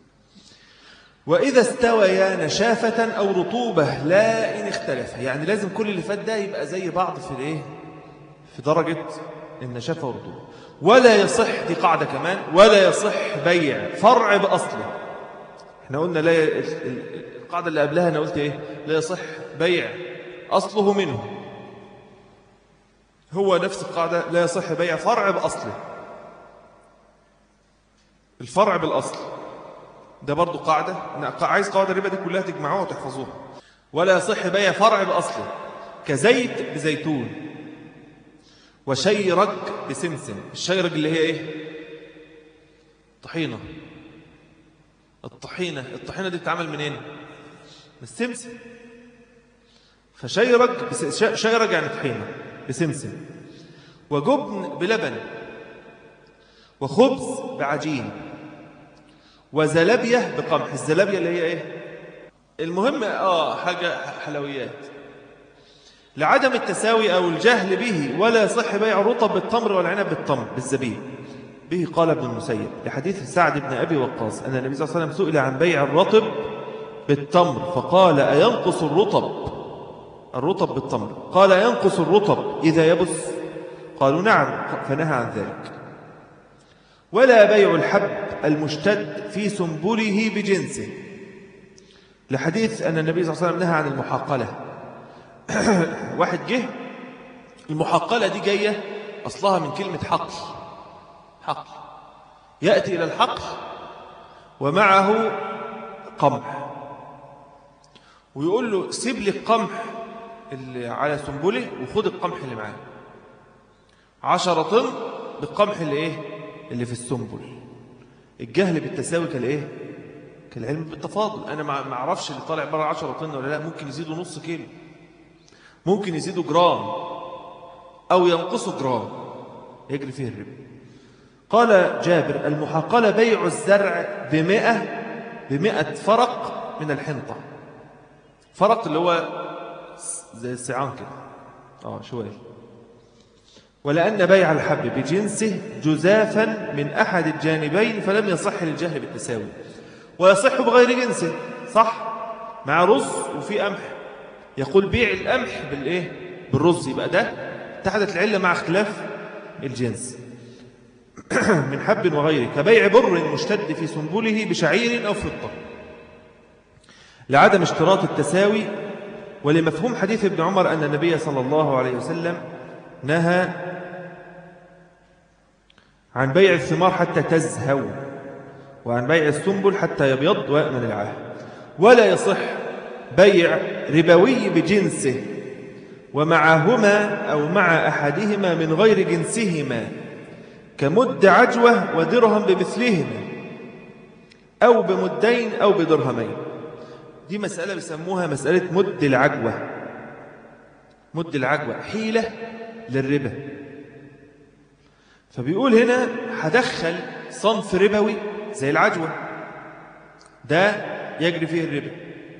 Speaker 1: وإذا استويا نشافة أو رطوبة لا إن اختلف يعني لازم كل اللي فات ده يبقى زي بعض في الإيه في درجة النشافة والرطوبة ولا يصح دي قاعدة كمان ولا يصح بيع فرع بأصله احنا قلنا لا ي... القاعدة اللي قبلها أنا قلت إيه لا يصح بيع أصله منه هو نفس القاعدة لا يصح بيع فرع بأصله الفرع بالأصل ده برضو قاعدة أنا عايز قاعدة الربا دي كلها تجمعوها وتحفظوها ولا يصح بيع فرع بأصله كزيت بزيتون وشيرج بسمسم الشيرج اللي هي ايه طحينة الطحينة الطحينة دي بتتعمل منين من السمسم فشيرج بس... شيرج يعني طحينة بسمسم وجبن بلبن وخبز بعجين وزلابية بقمح الزلابية اللي هي ايه المهم اه حاجة حلويات لعدم التساوي أو الجهل به ولا يصح بيع الرطب بالتمر والعنب بالتمر بالزبيب به قال ابن المسيب لحديث سعد بن أبي وقاص أن النبي صلى الله عليه وسلم سئل عن بيع الرطب بالتمر فقال أينقص الرطب الرطب بالتمر قال ينقص الرطب إذا يبس قالوا نعم فنهى عن ذلك ولا بيع الحب المشتد في سنبله بجنسه لحديث أن النبي صلى الله عليه وسلم نهى عن المحاقلة واحد جه المحقلة دي جاية أصلها من كلمة حقل حقل يأتي إلى الحقل ومعه قمح ويقول له سيب لي القمح اللي على سنبله وخد القمح اللي معاه عشرة طن بالقمح اللي ايه اللي في السنبل الجهل بالتساوي كالايه كالعلم بالتفاضل انا ما اعرفش اللي طالع بره 10 طن ولا لا ممكن يزيدوا نص كيلو ممكن يزيدوا جرام أو ينقصوا جرام يجري فيه الربا قال جابر المحاقلة بيع الزرع بمئة بمئة فرق من الحنطة فرق اللي هو زي السعان كده آه شوية ولأن بيع الحب بجنسه جزافا من أحد الجانبين فلم يصح للجهل بالتساوي ويصح بغير جنسه صح مع رز وفي قمح يقول بيع القمح بالايه بالرز يبقى ده اتحدت العله مع اختلاف الجنس من حب وغيره كبيع بر مشتد في سنبله بشعير او فضه لعدم اشتراط التساوي ولمفهوم حديث ابن عمر ان النبي صلى الله عليه وسلم نهى عن بيع الثمار حتى تزهو وعن بيع السنبل حتى يبيض ويأمن العاه ولا يصح بيع ربوي بجنسه ومعهما أو مع أحدهما من غير جنسهما كمد عجوة ودرهم بمثلهما أو بمدين أو بدرهمين دي مسألة بيسموها مسألة مد العجوة مد العجوة حيلة للربا فبيقول هنا هدخل صنف ربوي زي العجوة ده يجري فيه الربا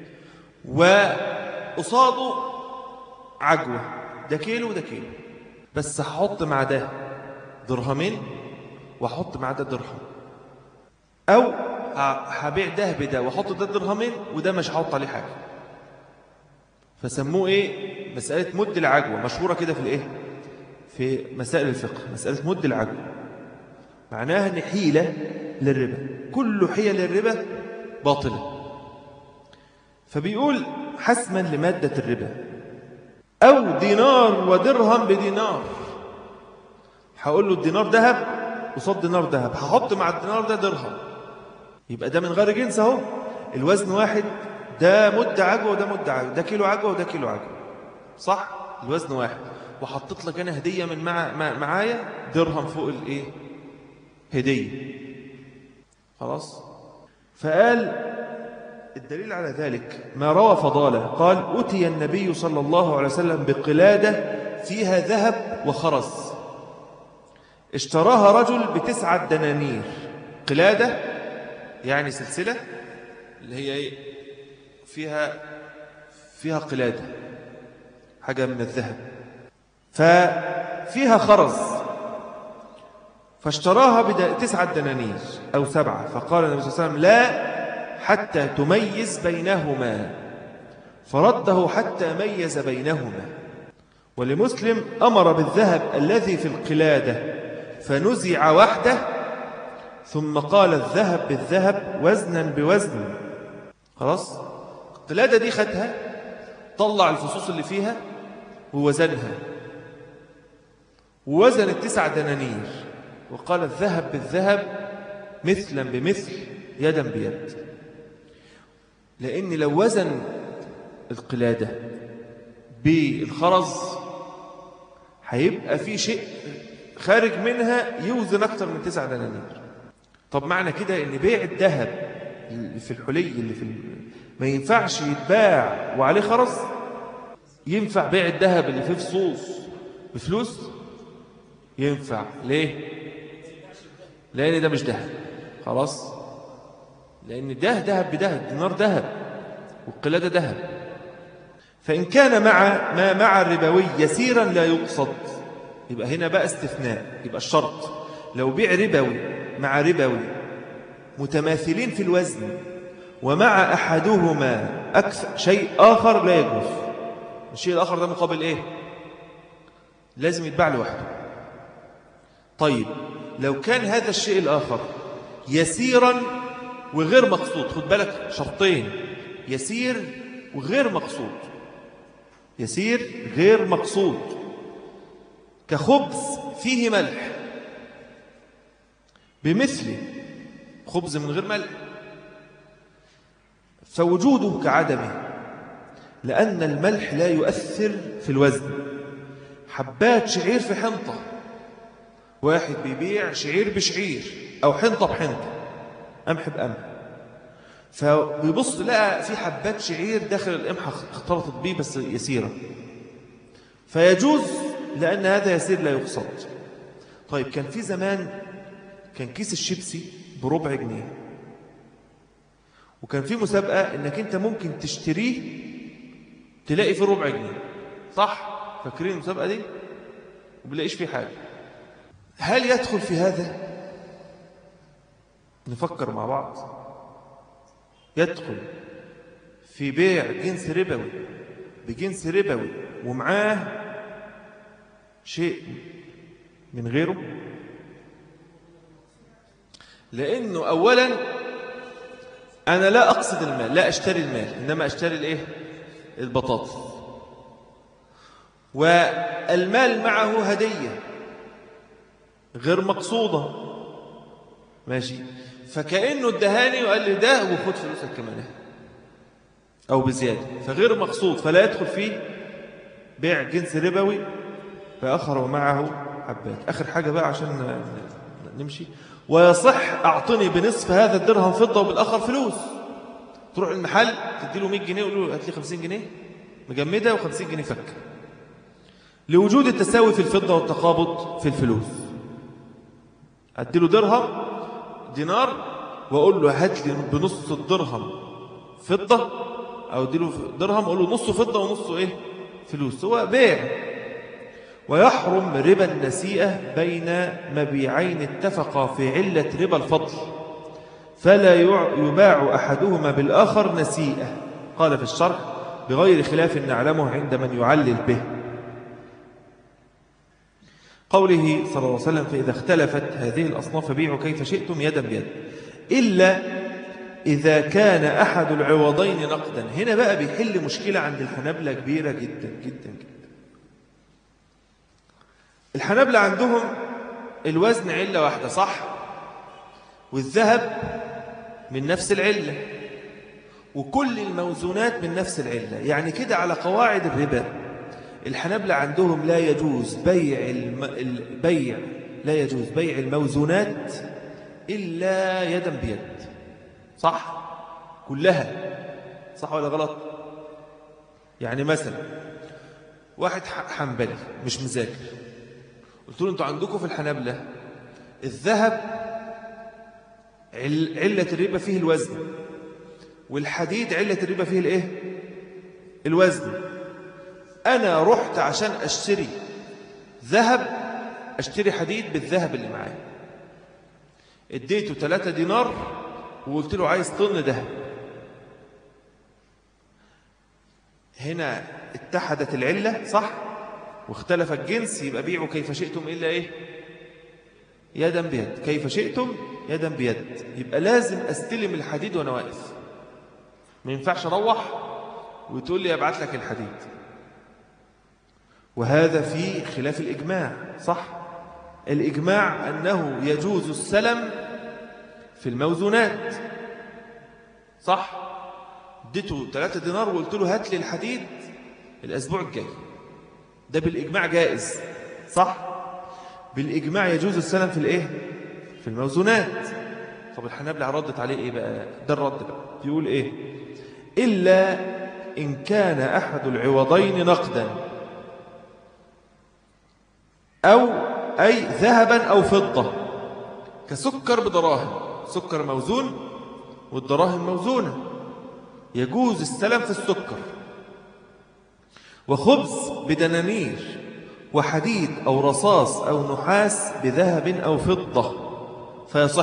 Speaker 1: وقصاده عجوة ده كيلو وده كيلو بس هحط مع ده درهمين واحط مع ده درهم او هبيع ده بده واحط ده درهمين وده مش هحط عليه حاجه فسموه ايه مساله مد العجوه مشهوره كده في الايه في مسائل الفقه مساله مد العجوه معناها ان حيله للربا كل حيل الربا باطله فبيقول حسما لماده الربا او دينار ودرهم بدينار هقول له الدينار ذهب قصاد دينار ذهب هحط مع الدينار ده درهم يبقى ده من غير جنس اهو الوزن واحد ده مد عجوه وده مد عجوه ده كيلو عجوه وده كيلو عجوه صح الوزن واحد وحطيت لك انا هديه من مع معايا درهم فوق الايه هديه خلاص فقال الدليل على ذلك ما روى فضاله قال أتي النبي صلى الله عليه وسلم بقلادة فيها ذهب وخرز اشتراها رجل بتسعة دنانير قلادة يعني سلسلة اللي هي ايه فيها فيها قلادة حاجة من الذهب ففيها خرز فاشتراها بتسعة دنانير أو سبعة فقال النبي صلى الله عليه وسلم لا حتى تميز بينهما فرده حتى ميز بينهما ولمسلم أمر بالذهب الذي في القلادة فنزع وحده ثم قال الذهب بالذهب وزنا بوزن خلاص القلادة دي خدها طلع الفصوص اللي فيها ووزنها ووزن التسع دنانير وقال الذهب بالذهب مثلا بمثل يدا بيد لأن لو وزن القلادة بالخرز هيبقى في شيء خارج منها يوزن أكثر من تسع دنانير طب معنى كده ان بيع الذهب اللي في الحلي اللي في ما ينفعش يتباع وعليه خرز ينفع بيع الذهب اللي فيه فصوص بفلوس ينفع ليه لان ده مش ذهب خلاص لان ده ذهب بذهب دينار ذهب والقلاده ذهب فان كان مع ما مع الربوي يسيرا لا يقصد يبقى هنا بقى استثناء يبقى الشرط لو بيع ربوي مع ربوي متماثلين في الوزن ومع أحدهما أكثر شيء آخر لا يجوز الشيء الآخر ده مقابل إيه لازم يتباع لوحده طيب لو كان هذا الشيء الآخر يسيرا وغير مقصود خد بالك شرطين يسير وغير مقصود يسير غير مقصود كخبز فيه ملح بمثله خبز من غير ملح فوجوده كعدمه لأن الملح لا يؤثر في الوزن حبات شعير في حنطة واحد بيبيع شعير بشعير أو حنطة بحنطة قمح بقمح فبيبص لقى في حبات شعير داخل القمحة اختلطت بيه بس يسيرة فيجوز لأن هذا يسير لا يقصد طيب كان في زمان كان كيس الشيبسي بربع جنيه وكان في مسابقة انك انت ممكن تشتريه تلاقي فيه ربع جنيه صح فاكرين المسابقة دي وبلاقيش فيه حاجة هل يدخل في هذا نفكر مع بعض يدخل في بيع جنس ربوي بجنس ربوي ومعاه شيء من غيره لأنه أولا أنا لا أقصد المال لا أشتري المال إنما أشتري الإيه؟ البطاطس والمال معه هدية غير مقصودة ماشي فكأنه ادهاني وقال لي ده وخد فلوسك كمان أو بزيادة فغير مقصود فلا يدخل فيه بيع جنس ربوي فأخر معه حبات آخر حاجة بقى عشان نمشي ويصح أعطني بنصف هذا الدرهم فضة وبالآخر فلوس تروح المحل تدي له 100 جنيه ويقول له هات لي 50 جنيه مجمدة و50 جنيه فك لوجود التساوي في الفضة والتقابض في الفلوس هديله درهم دينار وأقول له هات لي بنص الدرهم فضة أو اديله درهم أقول له نصه فضة ونصه إيه فلوس هو بيع ويحرم ربا النسيئة بين مبيعين اتفقا في علة ربا الفضل فلا يباع أحدهما بالآخر نسيئة قال في الشرح بغير خلاف نعلمه عند من يعلل به قوله صلى الله عليه وسلم فإذا اختلفت هذه الأصناف بيعوا كيف شئتم يدا بيد إلا إذا كان أحد العوضين نقدا هنا بقى بيحل مشكلة عند الحنابلة كبيرة جدا جدا جدا الحنابلة عندهم الوزن علة واحدة صح والذهب من نفس العلة وكل الموزونات من نفس العلة يعني كده على قواعد الربا الحنابلة عندهم لا يجوز بيع الم... البيع لا يجوز بيع الموزونات إلا يدا بيد صح كلها صح ولا غلط يعني مثلا واحد حنبلي مش مذاكر قلت له انتوا عندكم في الحنابلة الذهب علة الربا فيه الوزن والحديد علة الربا فيه الايه الوزن انا رحت عشان اشتري ذهب اشتري حديد بالذهب اللي معايا اديته 3 دينار وقلت له عايز طن ذهب هنا اتحدت العلة صح واختلف الجنس يبقى بيعوا كيف شئتم إلا إيه يدا بيد كيف شئتم يدا بيد يبقى لازم أستلم الحديد وأنا واقف ما ينفعش أروح وتقول لي أبعت لك الحديد وهذا في خلاف الإجماع صح الإجماع أنه يجوز السلم في الموزونات صح اديته 3 دينار وقلت له هات لي الحديد الأسبوع الجاي ده بالإجماع جائز صح بالإجماع يجوز السلم في الإيه في الموزونات طب الحنابلة ردت عليه إيه بقى ده الرد بقى يقول إيه إلا إن كان أحد العوضين نقدا أو أي ذهبا أو فضة كسكر بدراهم سكر موزون والدراهم موزونة يجوز السلام في السكر وخبز بدنانير وحديد أو رصاص أو نحاس بذهب أو فضة فيصح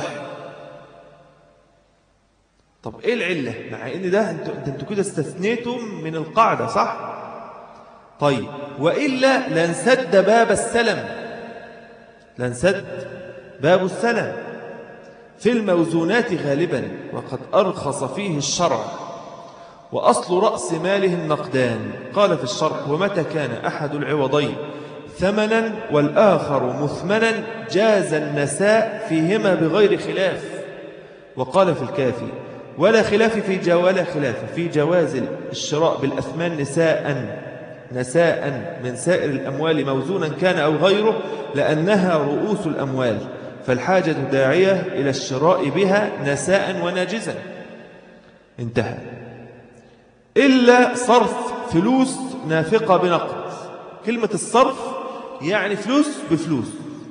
Speaker 1: طب إيه العلة مع إن ده أنتوا انتوا كده استثنيتم من القاعدة صح طيب وإلا لنسد باب السلم لنسد باب السلم في الموزونات غالبا وقد أرخص فيه الشرع وأصل رأس ماله النقدان قال في الشرح ومتى كان أحد العوضين ثمنا والآخر مثمنا جاز النساء فيهما بغير خلاف وقال في الكافي ولا خلاف في جو ولا خلاف في جواز الشراء بالأثمان نساء نساء من سائر الأموال موزونا كان أو غيره لأنها رؤوس الأموال فالحاجة داعية إلى الشراء بها نساء وناجزا انتهى إلا صرف فلوس نافقة بنقد كلمة الصرف يعني فلوس بفلوس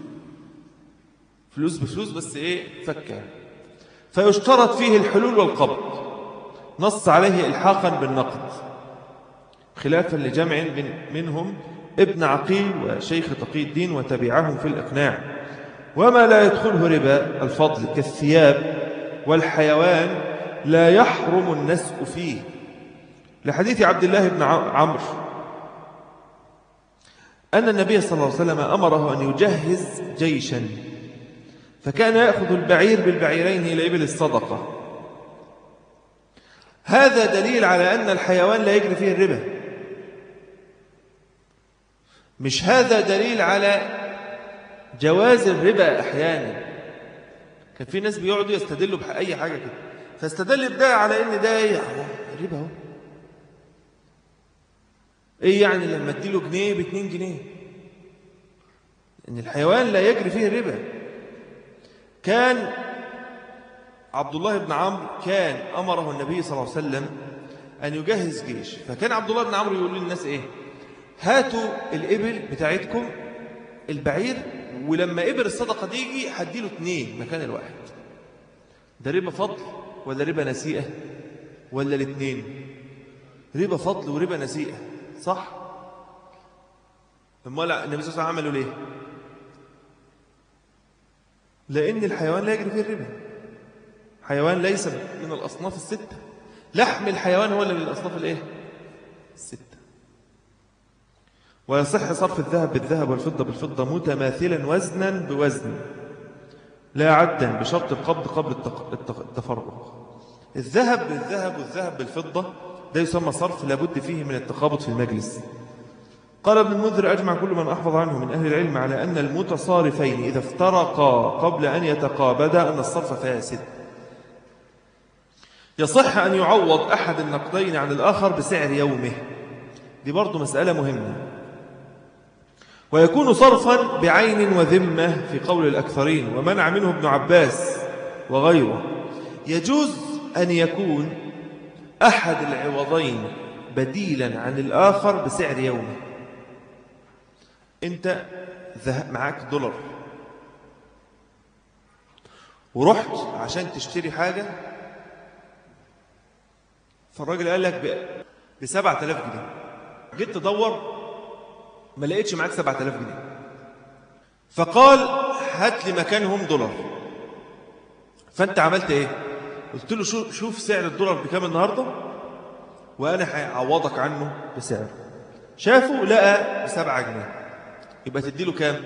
Speaker 1: فلوس بفلوس بس إيه فكة فيشترط فيه الحلول والقبض نص عليه إلحاقا بالنقد خلافا لجمع من منهم ابن عقيل وشيخ تقي الدين وتبعهم في الإقناع وما لا يدخله ربا الفضل كالثياب والحيوان لا يحرم النسء فيه لحديث عبد الله بن عمرو أن النبي صلى الله عليه وسلم أمره أن يجهز جيشا فكان يأخذ البعير بالبعيرين إلى إبل الصدقة هذا دليل على أن الحيوان لا يجري فيه الربا مش هذا دليل على جواز الربا أحيانا كان في ناس بيقعدوا يستدلوا بأي حاجة كده فاستدل بده على ان ده ايه الربا اهو ايه يعني لما اديله جنيه ب 2 جنيه ان الحيوان لا يجري فيه الربا كان عبد الله بن عمرو كان امره النبي صلى الله عليه وسلم ان يجهز جيش فكان عبد الله بن عمرو يقول للناس ايه هاتوا الابل بتاعتكم البعير ولما قبل الصدقة دي يجي هديله اتنين مكان الواحد ده ربا فضل ولا ربا نسيئة ولا الاتنين ربا فضل وربا نسيئة صح امال النبي صلى الله عليه وسلم عملوا ليه لأن الحيوان لا يجري فيه الربا حيوان ليس من الأصناف الستة لحم الحيوان هو اللي من الأصناف الإيه؟ الستة ويصح صرف الذهب بالذهب والفضة بالفضة متماثلا وزنا بوزن لا عدا بشرط القبض قبل التفرق الذهب بالذهب والذهب بالفضة ده يسمى صرف لابد فيه من التقابض في المجلس قال ابن المنذر أجمع كل من أحفظ عنه من أهل العلم على أن المتصارفين إذا افترقا قبل أن يتقابدا أن الصرف فاسد يصح أن يعوض أحد النقدين عن الآخر بسعر يومه دي برضو مسألة مهمة ويكون صرفا بعين وذمة في قول الأكثرين ومنع منه ابن عباس وغيره يجوز أن يكون أحد العوضين بديلا عن الآخر بسعر يومه أنت معاك دولار ورحت عشان تشتري حاجة فالراجل قال لك ب 7000 جنيه جيت تدور ما لقيتش معاك 7000 جنيه فقال هات لي مكانهم دولار فانت عملت ايه قلت له شوف, شوف سعر الدولار بكام النهارده وانا هعوضك عنه بسعر شافه لقى بسبعة جنيه يبقى تدي له كام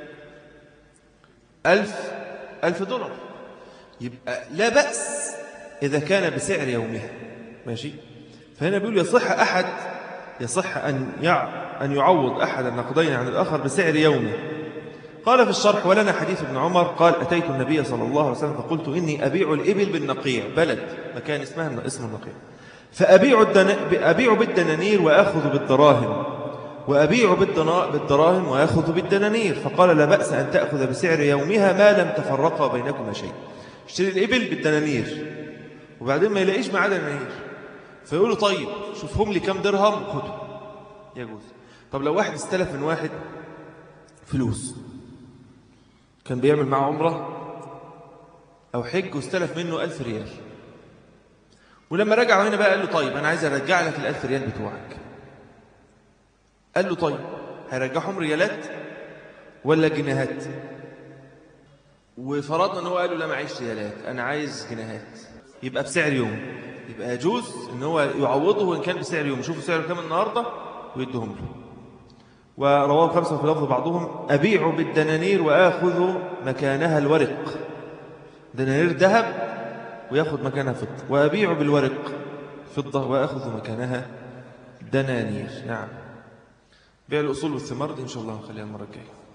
Speaker 1: ألف ألف دولار يبقى لا بأس إذا كان بسعر يومها ماشي فهنا بيقول يصح أحد يصح أن أن يعوض أحد النقدين عن الآخر بسعر يومه قال في الشرح ولنا حديث ابن عمر قال أتيت النبي صلى الله عليه وسلم فقلت إني أبيع الإبل بالنقيع بلد مكان اسمها اسم النقيع فأبيع الدن... أبيع بالدنانير وأخذ بالدراهم وأبيع بالدراهم وأخذ بالدنانير فقال لا بأس أن تأخذ بسعر يومها ما لم تفرقا بينكما شيء اشتري الإبل بالدنانير وبعدين ما يلاقيش معاه دنانير فيقولوا طيب شوفهم لي كم درهم خدهم يجوز طب لو واحد استلف من واحد فلوس كان بيعمل معه عمرة أو حج واستلف منه ألف ريال ولما رجعوا هنا بقى قال له طيب أنا عايز أرجع لك الألف ريال بتوعك قال له طيب هيرجعهم ريالات ولا جنيهات وفرضنا ان هو قال له لا معيش ريالات انا عايز جنيهات يبقى بسعر يوم يبقى يجوز ان هو يعوضه وان كان بسعر يوم يشوفوا سعره كام النهارده ويدهم له ورواه خمسة في لفظ بعضهم أبيع بالدنانير وآخذ مكانها الورق دنانير ذهب ويأخذ مكانها فضة وأبيع بالورق فضة وأخذ مكانها دنانير نعم بيع الأصول والثمار دي إن شاء الله نخليها المرة الجاية